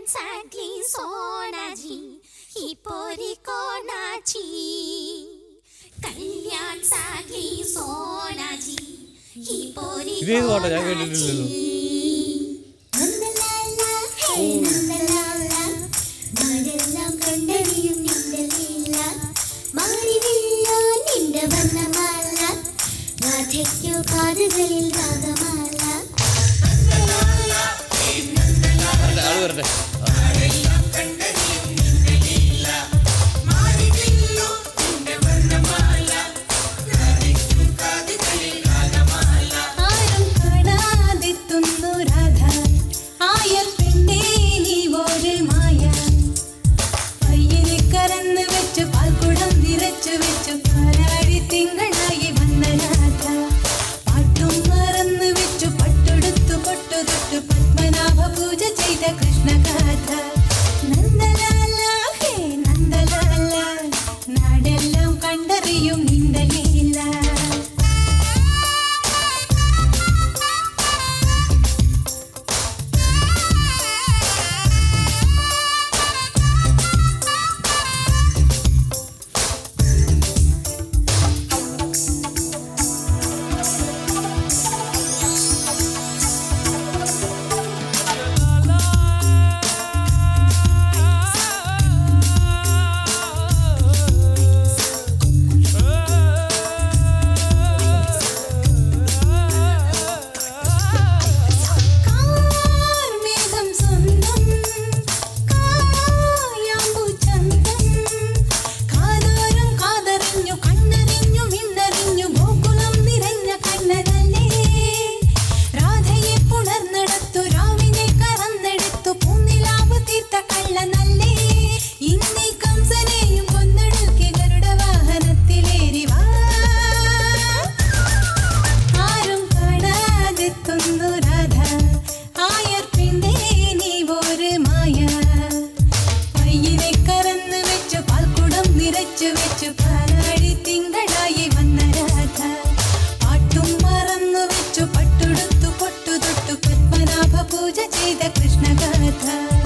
सागली सोनाजी ही पोरी कोणाची कल्याण सागली सोनाजी ही पोरी ഇത് ഏത് പാട്ടാ ഞാൻ കേട്ടിട്ടില്ലല്ലോ നാടെല്ലാം കണ്ടറിയും നിന്റെ ലീല മാറിവില്ലോ നിന്റെ വർണ്ണമാല രാധയ്ക്കോ കാതുകളിൽ രാഗമാല വരട്ടെ, ആള് വരട്ടെ ആരും കാണാതെത്തുന്നു രാധ ആയൽ പെണ്ണേ നീ ഒരു മായ പയ്യനെ കറന്ന് വെച്ച് പാൽക്കുടം നിറച്ചു വെച്ചു പാലാടി തിങ്കളായി വന്ന രാധ പാട്ടും മറന്നു വെച്ചു പട്ടുടുത്തു പൊട്ടു തൊട്ടു പത്മനാഭ പൂജ ചെയ്ത കൃഷ്ണഗാഥ നന്ദലാല ഹേ നന്ദലാല നാടെല്ലാം കണ്ടറിയും നിന്റെ ലീല കാർമേഘം സ്വന്തം കായാമ്പു ചന്തം കാതോരം കാതറിഞ്ഞു കണ്ണറിഞ്ഞു മിന്നറിഞ്ഞു ഗോകുലം നിറഞ്ഞ കണ്ണനല്ലേ രാധയെ പുണർന്നെടുത്തു രാവിനെ കറന്നെടുത്തു പൂനിലാവ് തീർത്ത കള്ളനല്ലേ ഇന്നീ കംസനെയും കൊന്നൊടുക്കി ഗരുഡ വാഹനത്തിലേറി വാ ആരും കാണാതെത്തുന്നു രാധ ആയർ പെണ്ണേ നീ ഒരു മായ പയ്യനെ കറന്ന് വെച്ചു പാൽക്കുടം നിറച്ചു വെച്ചു പാലാടി തിങ്കളായി വന്ന രാധ പാട്ടും മറന്നു വെച്ചു പട്ടുടുത്തു പൊട്ടു തൊട്ടു പത്മനാഭ പൂജ ചെയ്ത കൃഷ്ണഗാഥ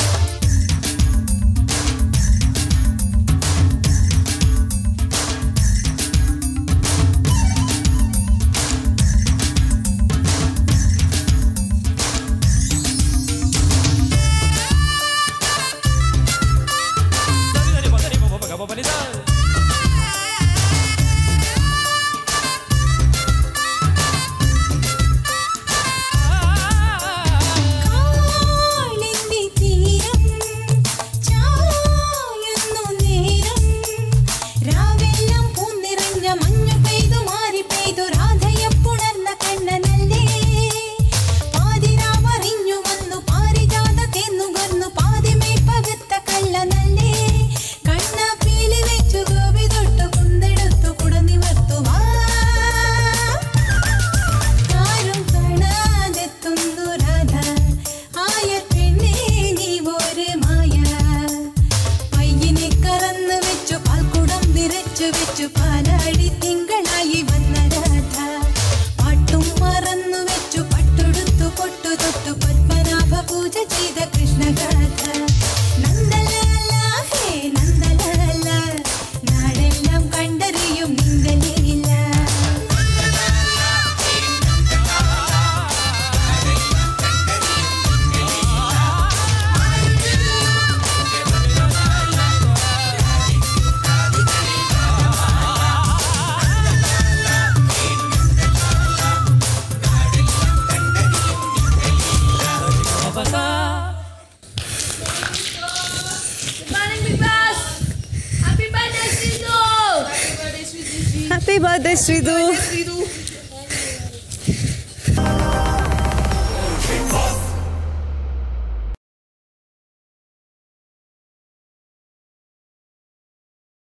കാളിന്തി തീരം ചായുന്നു നേരം രാവെല്ലാം പൂന്നിറഞ്ഞ മഞ്ഞു പെയ്തു മാറി പെയ്തു രാധയെ പുണർന്ന കണ്ണനല്ലേ പാതിരാവറിഞ്ഞു വന്നു പാരിജാത തേന്നുകർന്നു പാതിമേ പകത്ത കള്ളനല്ലേ കണ്ണ പീലി വെച്ചു ഗോപി തൊട്ടു കുന്തെടുത്തു കുട നിവർത്തുവാ ആരും കാണാതെത്തുന്നു രാധ ആയ പെണ്ണേ നീ ഒരു മായ പയ്യനെ കറന്ന് വെച്ചു പാൽക്കുടം നിറച്ചു വെച്ചു പാലാടി തിങ്കളായി വന്ന രാധ പാട്ടും മറന്നു വെച്ചു പട്ടുടുത്തു പൊട്ടു തൊട്ടു പത്മനാഭ പൂജ ചെയ്ത കൃഷ്ണഗാഥ നന്ദലാല ഹേ നന്ദലാല നാടെല്ലാം കണ്ടറിയും നിന്റെ ലീല ഹാപ്പി ബർത്ത്ഡേ ശ്രീതു ശ്രീതു